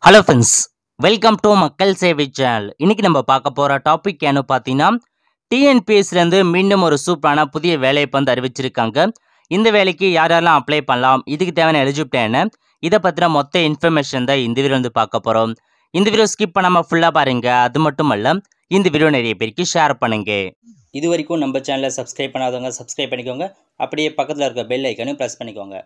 hello friends welcome to மக்கள் சேவை channel இன்னைக்கு நம்ம பார்க்க போகிற டாபிக் என்ன பார்த்தீங்கன்னா டிஎன்பிஎஸ்லேருந்து மீண்டும் ஒரு சூப்பரான புதிய வேலையை வந்து அறிவிச்சிருக்காங்க இந்த வேலைக்கு யார் யாரெல்லாம் அப்ளை பண்ணலாம் இதுக்கு தேவையான எலிஜிபிலிட்டி என்ன இதை பற்றின மொத்த இன்ஃபர்மேஷன் தான் இந்த வீடியோ வந்து பார்க்க போகிறோம் இந்த வீடியோ ஸ்கிப் பண்ணாமல் ஃபுல்லாக பாருங்க அது மட்டும் அல்ல இந்த வீடியோ நிறைய பேருக்கு ஷேர் பண்ணுங்க இது வரைக்கும் நம்ம சேனலை சப்ஸ்கிரைப் பண்ணாதவங்க சப்ஸ்கிரைப் பண்ணிக்கோங்க அப்படியே பக்கத்தில் இருக்க பெல் ஐக்கனையும் ப்ரெஸ் பண்ணிக்கோங்க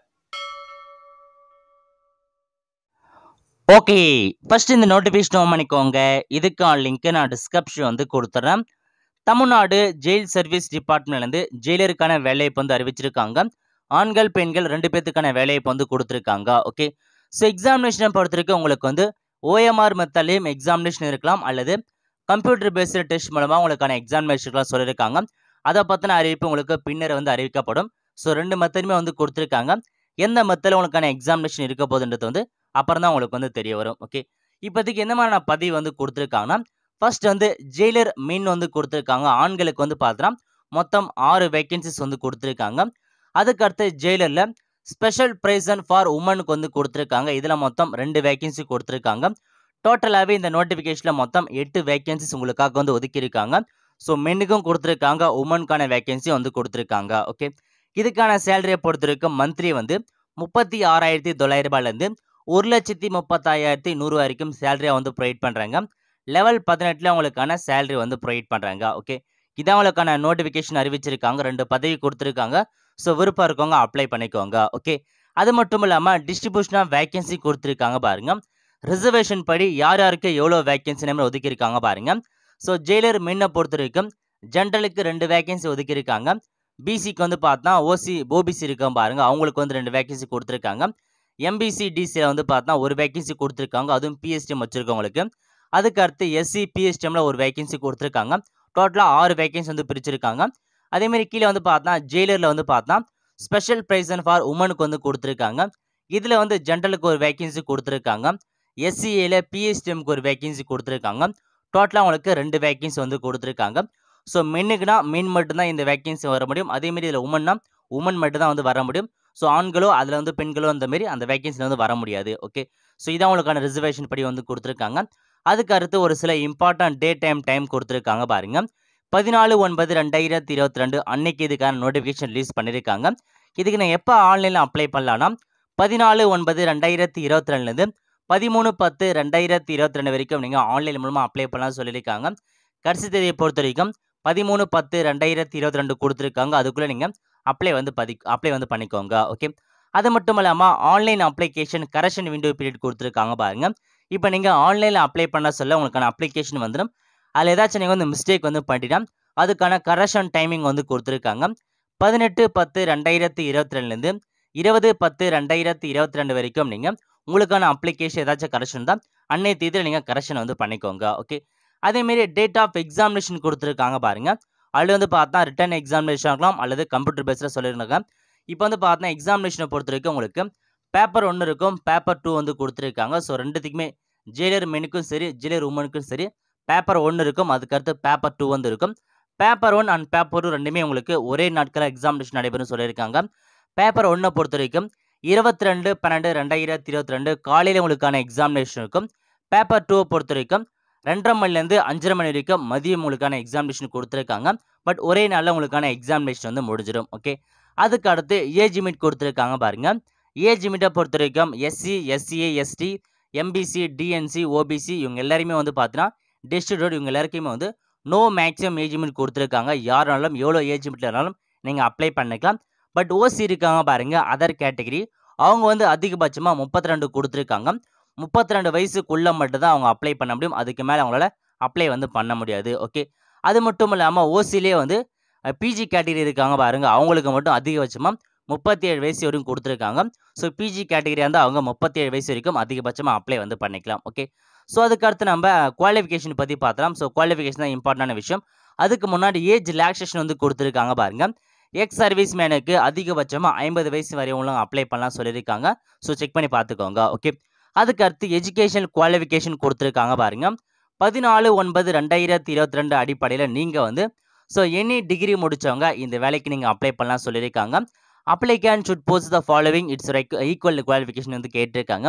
ஓகே ஃபர்ஸ்ட் இந்த நோட்டிஃபிகேஷன் ஓன் பண்ணிக்கோங்க இதுக்கான லிங்க்கை நான் டிஸ்கிரிப்ஷன் வந்து கொடுத்துட்றேன் தமிழ்நாடு ஜெயில் சர்வீஸ் டிபார்ட்மெண்ட்லேருந்து ஜெயிலருக்கான வேலையை வந்து அறிவிச்சிருக்காங்க ஆண்கள் பெண்கள் ரெண்டு பேர்த்துக்கான வேலையை வந்து கொடுத்துருக்காங்க ஓகே ஸோ எக்ஸாமினேஷனை பொறுத்த வரைக்கும் உங்களுக்கு வந்து ஓஎம்ஆர் மெத்தட்லேயும் எக்ஸாமினேஷன் இருக்கலாம் அல்லது கம்ப்யூட்டர் பேஸ்டு டெஸ்ட் மூலமாக உங்களுக்கான எக்ஸாமினேஷன்லாம் சொல்லியிருக்காங்க அதை பற்றின அறிவிப்பு உங்களுக்கு பின்னர் வந்து அறிவிக்கப்படும் ஸோ ரெண்டு மெத்தடுமே வந்து கொடுத்துருக்காங்க எந்த மெத்தடில் உங்களுக்கான எக்ஸாமினேஷன் இருக்க போகுதுன்றது வந்து அப்புறம் தான் உங்களுக்கு வந்து தெரிய வரும் ஓகே இப்போதைக்கு எந்த மாதிரியான பதவி வந்து கொடுத்துருக்காங்கன்னா ஃபர்ஸ்ட் வந்து ஜெயிலர் மீன் வந்து கொடுத்துருக்காங்க ஆண்களுக்கு வந்து பார்த்தோன்னா மொத்தம் ஆறு வேகன்சிஸ் வந்து கொடுத்துருக்காங்க அதுக்கு அடுத்து ஜெயிலரில் ஸ்பெஷல் ப்ரைசன் ஃபார் உமனுக்கு வந்து கொடுத்துருக்காங்க இதில் மொத்தம் ரெண்டு வேகன்சி கொடுத்துருக்காங்க டோட்டலாகவே இந்த நோட்டிஃபிகேஷனில் மொத்தம் எட்டு வேகன்சிஸ் உங்களுக்காக வந்து ஒதுக்கியிருக்காங்க ஸோ மென்னுக்கும் கொடுத்துருக்காங்க உமனுக்கான வேகன்சி வந்து கொடுத்துருக்காங்க ஓகே இதுக்கான சேலரியை பொறுத்த வரைக்கும் மந்த்லி வந்து முப்பத்தி ஆறாயிரத்தி தொள்ளாயிரம் ரூபாயிலேருந்து ஒரு லட்சத்தி முப்பத்தாயிரத்தி நூறு வரைக்கும் சேலரியாக வந்து ப்ரொவைட் பண்ணுறாங்க லெவல் பதினெட்டில் உங்களுக்கான சேலரி வந்து ப்ரொவைட் பண்ணுறாங்க ஓகே இதான் உங்களுக்கான நோட்டிஃபிகேஷன் அறிவிச்சிருக்காங்க ரெண்டு பதவி கொடுத்துருக்காங்க ஸோ விருப்பம் இருக்கவங்க அப்ளை பண்ணிக்கோங்க ஓகே அது மட்டும் இல்லாமல் டிஸ்ட்ரிபியூஷனாக வேகன்சி கொடுத்துருக்காங்க பாருங்க ரிசர்வேஷன் படி யார் யாருக்கு எவ்வளோ வேகன்சி நம்ம ஒதுக்கியிருக்காங்க பாருங்க ஸோ ஜெயிலர் மின்னை பொறுத்த வரைக்கும் ஜென்ரலுக்கு ரெண்டு வேகன்சி ஒதுக்கியிருக்காங்க பிசிக்கு வந்து பார்த்தா ஓசி ஓபிசி இருக்க பாருங்க அவங்களுக்கு வந்து ரெண்டு வேகன்சி கொடுத்துருக்காங்க எம்பிசி டிசியில் வந்து பார்த்தா ஒரு வேகன்சி கொடுத்துருக்காங்க அதுவும் பிஎஸ்டிஎம் வச்சுருக்கவங்களுக்கு அதுக்கு அடுத்து எஸ்சி பிஎஸ்டிஎம்ல ஒரு வேகன்சி கொடுத்துருக்காங்க டோட்டலாக ஆறு வேகன்சி வந்து பிரிச்சிருக்காங்க அதேமாரி கீழே வந்து பார்த்தா ஜெயிலரில் வந்து பார்த்தா ஸ்பெஷல் ப்ரைசன் ஃபார் உமனுக்கு வந்து கொடுத்துருக்காங்க இதில் வந்து ஜென்ரலுக்கு ஒரு வேகன்சி கொடுத்துருக்காங்க எஸ்சிஏல பிஎஸ்டிஎம்க்கு ஒரு வேகன்சி கொடுத்துருக்காங்க டோட்டலாக அவங்களுக்கு ரெண்டு வேகன்சி வந்து கொடுத்துருக்காங்க ஸோ மென்னுக்குனா மென் மட்டும்தான் இந்த வேகன்சி வர முடியும் அதேமாரி இதில் உமன்னா உமன் மட்டும் தான் வந்து வர முடியும் ஸோ ஆண்களோ அதில் வந்து பெண்களோ அந்த மாரி அந்த வேகன்சியில் வந்து வர முடியாது ஓகே ஸோ இதான் உங்களுக்கான ரிசர்வேஷன் படி வந்து கொடுத்துருக்காங்க அதுக்கு அடுத்து ஒரு சில இம்பார்ட்டன்ட் டே டைம் டைம் கொடுத்துருக்காங்க பாருங்க பதினாலு ஒன்பது ரெண்டாயிரத்தி இருபத்தி ரெண்டு அன்னைக்கு இதுக்கான நோட்டிஃபிகேஷன் ரிலீஸ் பண்ணியிருக்காங்க இதுக்கு நான் எப்போ ஆன்லைனில் அப்ளை பண்ணலான்னா பதினாலு ஒன்பது ரெண்டாயிரத்தி இருபத்தி ரெண்டுலேருந்து பதிமூணு பத்து ரெண்டாயிரத்தி இருபத்தி ரெண்டு வரைக்கும் நீங்கள் ஆன்லைன் மூலமாக அப்ளை பண்ணலாம் சொல்லியிருக்காங்க கடைசி தேதியை பொறுத்த வரைக்கும் பதிமூணு பத்து ரெண்டாயிரத்தி இருபத்தி ரெண்டு கொடுத்துருக்காங்க அதுக்குள்ளே நீங்கள் அப்ளை வந்து பதி அப்ளை வந்து பண்ணிக்கோங்க ஓகே அது மட்டும் இல்லாமல் online application correction window period கொடுத்துருக்காங்க பாருங்க இப்போ நீங்கள் ஆன்லைனில் அப்ளை பண்ண சொல்ல உங்களுக்கான அப்ளிகேஷன் வந்துடும் அதில் ஏதாச்சும் நீங்கள் வந்து மிஸ்டேக் வந்து பண்ணிட்டா அதுக்கான கரெக்ஷன் டைமிங் வந்து கொடுத்துருக்காங்க பதினெட்டு பத்து ரெண்டாயிரத்தி இருபத்தி ரெண்டுலேருந்து இருபது பத்து ரெண்டாயிரத்தி இருபத்தி ரெண்டு வரைக்கும் நீங்கள் உங்களுக்கான அப்ளிகேஷன் ஏதாச்சும் கரெக்ஷன் தான் அன்னைய தேதியில் நீங்கள் கரெக்ஷன் வந்து பண்ணிக்கோங்க ஓகே அதேமாரி டேட் ஆஃப் எக்ஸாமினேஷன் கொடுத்துருக்காங்க பாருங்க அதில் வந்து பார்த்தா ரிட்டன் எக்ஸாமினேஷன் ஆகலாம் அல்லது கம்ப்யூட்டர் பேஸில் சொல்லியிருந்தாங்க இப்போ வந்து பார்த்தா எக்ஸாமினேஷனை பொறுத்த வரைக்கும் உங்களுக்கு பேப்பர் ஒன்று இருக்கும் பேப்பர் டூ வந்து கொடுத்துருக்காங்க ஸோ ரெண்டுத்துக்குமே ஜெயிலர் மெனுக்கும் சரி ஜெயிலர் உமனுக்கும் சரி பேப்பர் ஒன்று இருக்கும் அதுக்கடுத்து பேப்பர் டூ வந்து இருக்கும் paper one and paper two ரெண்டுமே உங்களுக்கு ஒரே நாட்களில் எக்ஸாமினேஷன் நடைபெறும் சொல்லியிருக்காங்க பேப்பர் ஒன்றை பொறுத்த வரைக்கும் இருபத்தி ரெண்டு பன்னெண்டு ரெண்டாயிரத்தி இருபத்தி ரெண்டு காலையில் உங்களுக்கான எக்ஸாமினேஷன் இருக்கும் பேப்பர் டூவை பொறுத்த வரைக்கும் ரெண்டரை மணிலேருந்து அஞ்சரை மணி வரைக்கும் மதியம் உங்களுக்கான எக்ஸாமினேஷன் கொடுத்துருக்காங்க பட் ஒரே நாளில் உங்களுக்கான எக்ஸாமினேஷன் வந்து முடிஞ்சிடும் ஓகே அதுக்கு அடுத்து ஏஜ் லிமிட் கொடுத்துருக்காங்க பாருங்க ஏஜ் லிமிட்டை பொறுத்த வரைக்கும் SC SCA ST MBC DNC OBC இவங்க எல்லாருமே வந்து பார்த்தீங்கன்னா டிஸ்ட்ரிக்ட் இவங்க எல்லாருக்குமே வந்து நோ மேக்ஸிமம் ஏஜ் லிமிட் கொடுத்துருக்காங்க யாருனாலும் எவ்வளோ ஏஜ் லிமிட்டில் இருந்தாலும் நீங்கள் அப்ளை பண்ணிக்கலாம் பட் ஓசி இருக்காங்க பாருங்க அதர் கேட்டகரி அவங்க வந்து அதிகபட்சமாக முப்பத்தி ரெண்டு கொடுத்துருக்காங்க முப்பத்தி ரெண்டு வயசுக்குள்ளே மட்டும்தான் அவங்க அப்ளை பண்ண முடியும் அதுக்கு மேலே அவங்களால அப்ளை வந்து பண்ண முடியாது ஓகே அது மட்டும் இல்லாமல் ஓசிலே வந்து பிஜி கேட்டகரி இருக்காங்க பாருங்க அவங்களுக்கு மட்டும் அதிகபட்சமாக முப்பத்தி ஏழு வயசு வரைக்கும் கொடுத்துருக்காங்க ஸோ பிஜி கேட்டகரியாக இருந்தால் அவங்க முப்பத்தி ஏழு வயசு வரைக்கும் அதிகபட்சமாக அப்ளை வந்து பண்ணிக்கலாம் ஓகே ஸோ அதுக்கு அடுத்து நம்ம குவாலிஃபிகேஷன் பற்றி பார்த்தலாம் ஸோ குவாலிஃபிகேஷன் தான் இம்பார்ட்டண்டான விஷயம் அதுக்கு முன்னாடி ஏஜ் ரிலாக்ஸேஷன் வந்து கொடுத்துருக்காங்க பாருங்க எக்ஸ் சர்வீஸ் மேனுக்கு அதிகபட்சமாக ஐம்பது வயசு வரையும் அப்ளை பண்ணலாம் சொல்லியிருக்காங்க ஸோ செக் பண்ணி பார்த்துக்கோங்க ஓகே அதுக்கு அடுத்து எஜுகேஷன் குவாலிஃபிகேஷன் கொடுத்துருக்காங்க பாருங்க பதினாலு ஒன்பது ரெண்டாயிரத்தி இருபத்தி ரெண்டு அடிப்படையில் நீங்கள் வந்து ஸோ எனி டிகிரி முடித்தவங்க இந்த வேலைக்கு நீங்கள் அப்ளை பண்ணலாம் சொல்லியிருக்காங்க applicant should post the following its equal qualification வந்து கேட்டிருக்காங்க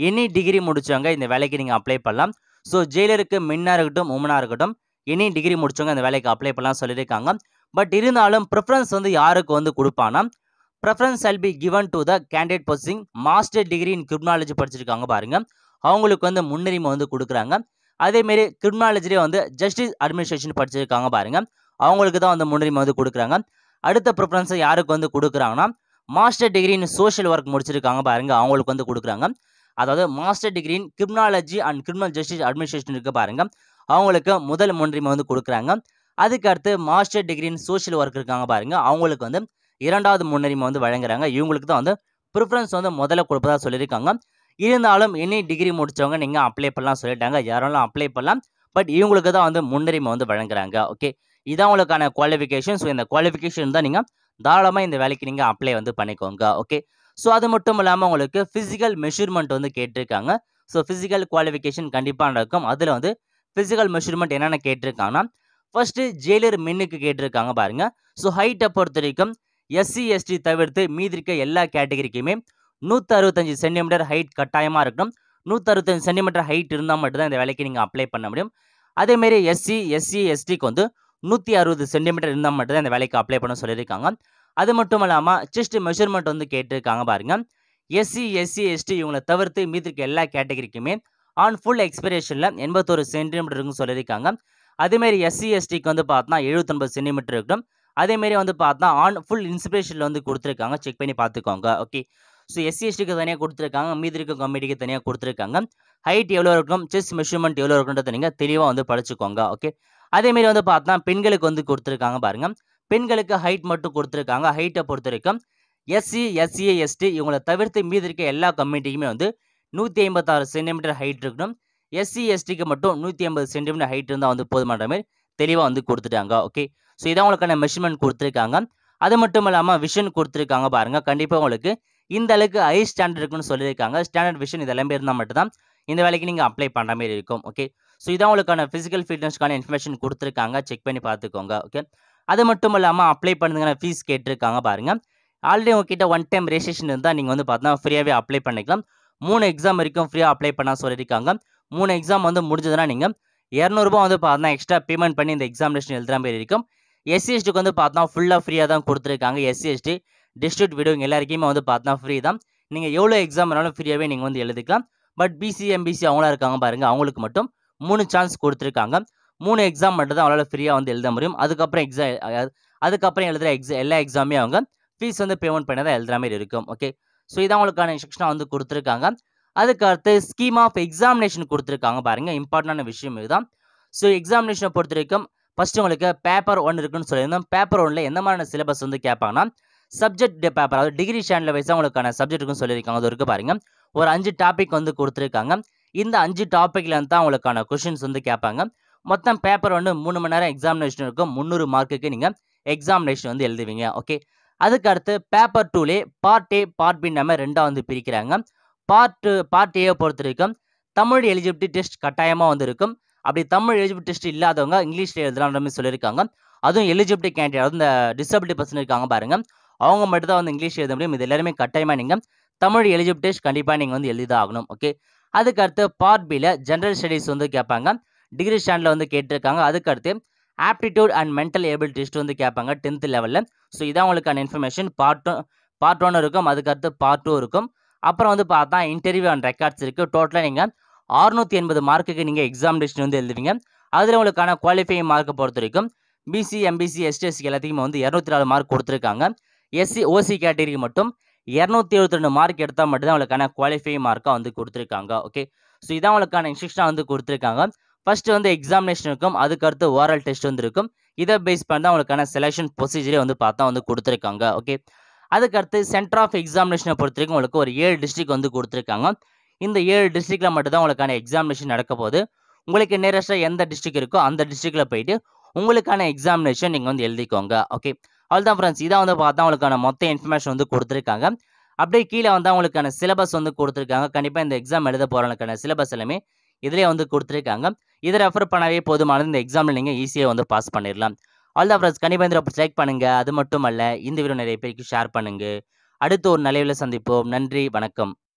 எனி டிகிரி முடிச்சவங்க இந்த வேலைக்கு நீங்கள் அப்ளை பண்ணலாம் ஸோ ஜெயிலருக்கு மென்னாக இருக்கட்டும் உமனாக இருக்கட்டும் எனி டிகிரி முடிச்சவங்க இந்த வேலைக்கு அப்ளை பண்ணலாம் சொல்லியிருக்காங்க பட் இருந்தாலும் ப்ரிஃபரன்ஸ் வந்து யாருக்கு வந்து கொடுப்பானா preference shall be given to the candidate possessing master degree in criminology படிச்சிருக்காங்க பாருங்க அவங்களுக்கு வந்து முன்னுரிமை வந்து கொடுக்குறாங்க அதேமாரி கிரிமினாலஜிலே வந்து ஜஸ்டிஸ் அட்மினிஸ்ட்ரேஷன் படிச்சிருக்காங்க பாருங்க அவங்களுக்கு தான் வந்து முன்னுரிமை வந்து கொடுக்குறாங்க அடுத்த ப்ரிஃபரன்ஸை யாருக்கு வந்து கொடுக்குறாங்கன்னா master degree in social work முடிச்சிருக்காங்க பாருங்க அவங்களுக்கு வந்து கொடுக்குறாங்க அதாவது master degree in criminology and criminal justice administration இருக்கு பாருங்க அவங்களுக்கு முதல் முன்னுரிமை வந்து கொடுக்குறாங்க அதுக்கு அடுத்து master degree in social work இருக்காங்க பாருங்க அவங்களுக்கு வந்து இரண்டாவது முன்னுரிமை வந்து வழங்குறாங்க இவங்களுக்கு தான் வந்து ப்ரிஃபரன்ஸ் வந்து முதல்ல கொடுப்பதா சொல்லியிருக்காங்க இருந்தாலும் எனி டிகிரி முடிச்சவங்க நீங்கள் அப்ளை பண்ணலாம் சொல்லிட்டாங்க யாரெல்லாம் அப்ளை பண்ணலாம் பட் இவங்களுக்கு தான் வந்து முன்னுரிமை வந்து வழங்குறாங்க ஓகே இதான் உங்களுக்கான குவாலிஃபிகேஷன் ஸோ இந்த குவாலிஃபிகேஷன் தான் நீங்கள் தாராளமாக இந்த வேலைக்கு நீங்கள் அப்ளை வந்து பண்ணிக்கோங்க ஓகே ஸோ அது மட்டும் இல்லாமல் உங்களுக்கு ஃபிசிக்கல் மெஷர்மெண்ட் வந்து கேட்டிருக்காங்க ஸோ ஃபிசிக்கல் குவாலிஃபிகேஷன் கண்டிப்பாக நடக்கும் அதில் வந்து ஃபிசிக்கல் மெஷர்மெண்ட் என்னென்ன கேட்டிருக்காங்கன்னா ஃபர்ஸ்ட்டு ஜெயிலர் மென்னுக்கு கேட்டிருக்காங்க பாருங்க ஸோ ஹைட்டை பொறுத்த வரைக்கும் எஸ்சி எஸ்டி தவிர்த்து மீதி இருக்க எல்லா கேட்டகரிக்குமே நூற்றி அறுபத்தஞ்சு சென்டிமீட்டர் ஹைட் கட்டாயமாக இருக்கணும் நூற்றி அறுபத்தஞ்சு சென்டிமீட்டர் ஹைட் இருந்தால் மட்டும்தான் இந்த வேலைக்கு நீங்கள் அப்ளை பண்ண முடியும் அதேமாரி எஸ்சி எஸ்சி எஸ்டிக்கு வந்து நூற்றி அறுபது சென்டிமீட்டர் இருந்தால் மட்டும்தான் இந்த வேலைக்கு அப்ளை பண்ண சொல்லியிருக்காங்க அது மட்டும் இல்லாமல் செஸ்ட் மெஷர்மெண்ட் வந்து கேட்டிருக்காங்க பாருங்க எஸ்சி எஸ்சி எஸ்டி இவங்களை தவிர்த்து மீதி இருக்க எல்லா கேட்டகரிக்குமே ஆன் ஃபுல் எக்ஸ்பிரேஷனில் எண்பத்தோரு சென்டிமீட்டர் இருக்குன்னு சொல்லியிருக்காங்க அதேமாரி எஸ்சி எஸ்டிக்கு வந்து பார்த்தா எழுபத்தொன்பது சென்டிமீட்டர் இருக்கட்டும் அதேமாரி வந்து பார்த்தா ஆன் ஃபுல் இன்ஸ்பிரேஷனில் வந்து கொடுத்துருக்காங்க செக் பண்ணி பார்த்துக்கோங்க ஓகே ஸோ எஸ்சி எஸ்டிக்கு தனியாக கொடுத்துருக்காங்க மீதி இருக்க கம்யூனிட்டிக்கு தனியாக கொடுத்துருக்காங்க ஹைட் எவ்வளோ இருக்கும் செஸ் மெஷர்மெண்ட் எவ்வளோ இருக்குன்றதை நீங்கள் தெளிவாக வந்து படிச்சுக்கோங்க ஓகே அதேமாரி வந்து பார்த்தா பெண்களுக்கு வந்து கொடுத்துருக்காங்க பாருங்க பெண்களுக்கு ஹைட் மட்டும் கொடுத்துருக்காங்க ஹைட்டை பொறுத்த வரைக்கும் எஸ்சி எஸ்சி எஸ்டி இவங்களை தவிர்த்து மீதி இருக்க எல்லா கம்யூனிட்டிக்குமே வந்து நூற்றி ஐம்பத்தாறு சென்டிமீட்டர் ஹைட் இருக்கணும் எஸ்சி எஸ்டிக்கு மட்டும் நூற்றி ஐம்பது சென்டிமீட்டர் ஹைட் இருந்தால் வந்து போதுமான்ற மாதிரி தெளிவாக வந்து கொடுத்துட்டாங்க ஓகே ஸோ இதான் உங்களுக்கான மெஷர்மெண்ட் கொடுத்துருக்காங்க அது மட்டும் இல்லாமல் விஷன் கொடுத்துருக்காங்க பாருங்கள் கண்டிப்பாக உங்களுக்கு இந்த அளவுக்கு ஹை ஸ்டாண்டர்ட் இருக்குன்னு சொல்லியிருக்காங்க ஸ்டாண்டர்ட் விஷன் இது எல்லாமே இருந்தால் மட்டும்தான் இந்த வேலைக்கு நீங்கள் அப்ளை பண்ணுற மாதிரி இருக்கும் ஓகே ஸோ இதான் உங்களுக்கான ஃபிசிக்கல் ஃபிட்னஸ்க்கான இன்ஃபர்மேஷன் கொடுத்துருக்காங்க செக் பண்ணி பார்த்துக்கோங்க ஓகே அது மட்டும் இல்லாமல் அப்ளை பண்ணுறதுக்கான ஃபீஸ் கேட்டிருக்காங்க பாருங்கள் ஆல்ரெடி உங்ககிட்ட ஒன் டைம் ரெஜிஸ்ட்ரேஷன் இருந்தால் நீங்கள் வந்து பார்த்தா ஃப்ரீயாகவே அப்ளை பண்ணிக்கலாம் மூணு எக்ஸாம் வரைக்கும் ஃப்ரீயாக அப்ளை பண்ண சொல்லியிருக்காங்க மூணு எக்ஸாம் வந்து முடிஞ்சதுன்னா நீங்கள் இரநூறுபா வந்து பார்த்தா எக்ஸ்ட்ரா பேமெண்ட் பண்ணி இந்த எக்ஸாமினேஷன் எழுதுற மாதிரி இருக்கும் எஸ்சி எஸ்டிக்கு வந்து பார்த்தா ஃபுல்லாக ஃப்ரீயாக தான் கொடுத்துருக்காங்க எஸ்சி எஸ்டி டிஸ்ட்ரிக்ட் விடுவங்க எல்லாருக்குமே வந்து பார்த்தா ஃப்ரீ தான் நீங்கள் எவ்வளோ எக்ஸாம் வேணாலும் ஃப்ரீயாகவே நீங்கள் வந்து எழுதிக்கலாம் பட் பிசி எம்பிசி அவங்களாம் இருக்காங்க பாருங்கள் அவங்களுக்கு மட்டும் மூணு சான்ஸ் கொடுத்துருக்காங்க மூணு எக்ஸாம் மட்டும் தான் அவங்களால ஃப்ரீயாக வந்து எழுத முடியும் அதுக்கப்புறம் எக்ஸாம் அதுக்கப்புறம் எழுதுகிற எக்ஸா எல்லா எக்ஸாமே அவங்க ஃபீஸ் வந்து பேமெண்ட் பண்ணி தான் எழுதுற மாதிரி இருக்கும் ஓகே ஸோ இதான் உங்களுக்கான இன்ஸ்ட்ரக்ஷனாக வந்து கொடுத்துருக்காங்க அதுக்கு அடுத்து ஸ்கீம் ஆஃப் எக்ஸாமினேஷன் கொடுத்துருக்காங்க பாருங்கள் இம்பார்ட்டண்டான விஷயம் இதுதான் ஸோ எக்ஸாமினேஷனை பொறுத்த வரைக்கும் ஃபஸ்ட்டு உங்களுக்கு பேப்பர் ஒன் இருக்குன்னு சொல்லியிருந்தோம் பேப்பர் ஒன்ல எந்த மாதிரியான சிலபஸ் வந்து கேட்பாங்கன்னா சப்ஜெக்ட் பேப்பர் அதாவது டிகிரி ஸ்டாண்டில் வைஸாக உங்களுக்கான சப்ஜெக்ட் இருக்குன்னு சொல்லியிருக்காங்க அது இருக்கு பாருங்க ஒரு அஞ்சு டாபிக் வந்து கொடுத்துருக்காங்க இந்த அஞ்சு டாப்பிக்ல தான் உங்களுக்கான கொஷின்ஸ் வந்து கேட்பாங்க மொத்தம் பேப்பர் ஒன்று மூணு மணி நேரம் எக்ஸாமினேஷன் இருக்கும் முந்நூறு மார்க்குக்கு நீங்கள் எக்ஸாமினேஷன் வந்து எழுதுவீங்க ஓகே அதுக்கு அடுத்து பேப்பர் டூலே பார்ட் ஏ பார்ட் பி நம்ம ரெண்டாக வந்து பிரிக்கிறாங்க பார்ட் பார்ட் ஏவை பொறுத்த வரைக்கும் தமிழ் எலிஜிபிலிட்டி டெஸ்ட் கட்டாயமாக வந்து இருக்கும் அப்படி தமிழ் எலிஜிபிலிட்டி டெஸ்ட் இல்லாதவங்க இங்கிலீஷில் எழுதலான்ற மாதிரி சொல்லியிருக்காங்க அதுவும் எலிஜிபிலிட்டி கேண்டிடேட் அதாவது இந்த டிசபிலிட்டி பர்சன் இருக்காங்க பாருங்க அவங்க மட்டும் தான் வந்து இங்கிலீஷ் எழுத முடியும் இது எல்லாருமே கட்டாயமாக நீங்கள் தமிழ் எலிஜிபிலிட்டி டெஸ்ட் கண்டிப்பாக நீங்கள் வந்து எழுதி தான் ஆகணும் ஓகே அதுக்கு அடுத்து பார்ட் பியில் ஜென்ரல் ஸ்டடீஸ் வந்து கேட்பாங்க டிகிரி ஸ்டாண்டில் வந்து கேட்டிருக்காங்க அதுக்கு அடுத்து aptitude and mental able test வந்து கேட்பாங்க டென்த் லெவலில் ஸோ இதான் உங்களுக்கான இன்ஃபர்மேஷன் பார்ட் பார்ட் ஒன் இருக்கும் அதுக்கு அடுத்து பார்ட் டூ இருக்கும் அப்புறம் வந்து பார்த்தா இன்டர்வியூ அண்ட் ரெக்கார்ட்ஸ் இருக்குது டோட்டலாக நீங்கள் அறுநூற்றி எண்பது மார்க்குக்கு நீங்கள் எக்ஸாமினேஷன் வந்து எழுதுவீங்க அதில் உங்களுக்கான குவாலிஃபைங் மார்க்கை பொறுத்த வரைக்கும் பிசி எம்பிசி எஸ்டிஎஸ்சி எல்லாத்தையுமே வந்து இரநூத்தி நாலு மார்க் கொடுத்துருக்காங்க எஸ்சி ஓசி கேட்டகரிக்கு மட்டும் இரநூத்தி எழுபத்தி ரெண்டு மார்க் எடுத்தால் மட்டும்தான் உங்களுக்கான குவாலிஃபைங் மார்க்காக வந்து கொடுத்துருக்காங்க ஓகே ஸோ இதான் உங்களுக்கான இன்ஸ்ட்ரக்ஷனாக வந்து கொடுத்துருக்காங்க ஃபர்ஸ்ட் வந்து எக்ஸாமினேஷன் இருக்கும் அதுக்கு அடுத்து ஓரல் டெஸ்ட் வந்து இருக்கும் இதை பேஸ் பண்ணி தான் உங்களுக்கான செலெக்ஷன் ப்ரொசீஜரே வந்து பார்த்தா வந்து கொடுத்துருக்காங்க ஓகே அதுக்கு அடுத்து சென்டர் ஆஃப் எக்ஸாமினேஷனை பொறுத்த வரைக்கும் உங்களுக்கு ஒரு ஏழு டிஸ்ட்ரிக் வந்து கொடுத்துருக்காங்க இந்த ஏழு டிஸ்ட்ரிக்டில் மட்டும் தான் உங்களுக்கான எக்ஸாமினேஷன் நடக்க போகுது உங்களுக்கு நியரஸ்ட்டாக எந்த டிஸ்ட்ரிக் இருக்கோ அந்த டிஸ்ட்ரிக்டில் போயிட்டு உங்களுக்கான எக்ஸாமினேஷன் நீங்கள் வந்து எழுதிக்கோங்க ஓகே அவ்வளோதான் ஃப்ரெண்ட்ஸ் இதான் வந்து பார்த்தா உங்களுக்கான மொத்த இன்ஃபர்மேஷன் வந்து கொடுத்துருக்காங்க அப்படியே கீழே வந்து உங்களுக்கான சிலபஸ் வந்து கொடுத்துருக்காங்க கண்டிப்பாக இந்த எக்ஸாம் எழுத போகிறவங்களுக்கான சிலபஸ் எல்லாமே இதிலே வந்து கொடுத்துருக்காங்க இதை ரெஃபர் பண்ணவே போதுமானது இந்த எக்ஸாமில் நீங்கள் ஈஸியாக வந்து பாஸ் பண்ணிடலாம் அவ்வளோதான் ஃப்ரெண்ட்ஸ் கண்டிப்பாக இந்த செக் பண்ணுங்கள் அது மட்டும் அல்ல இந்த வீடியோ நிறைய பேருக்கு ஷேர் பண்ணுங்கள் அடுத்து ஒரு நிலையில் சந்திப்போம் நன்றி வணக்கம்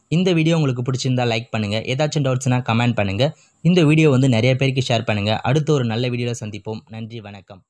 இந்த வீடியோ உங்களுக்கு பிடிச்சிருந்தா லைக் பண்ணுங்கள் ஏதாச்சும் டவுட்ஸ்னால் கமெண்ட் பண்ணுங்கள் இந்த வீடியோ வந்து நிறைய பேருக்கு ஷேர் பண்ணுங்கள் அடுத்த ஒரு நல்ல வீடியோவில் சந்திப்போம் நன்றி வணக்கம்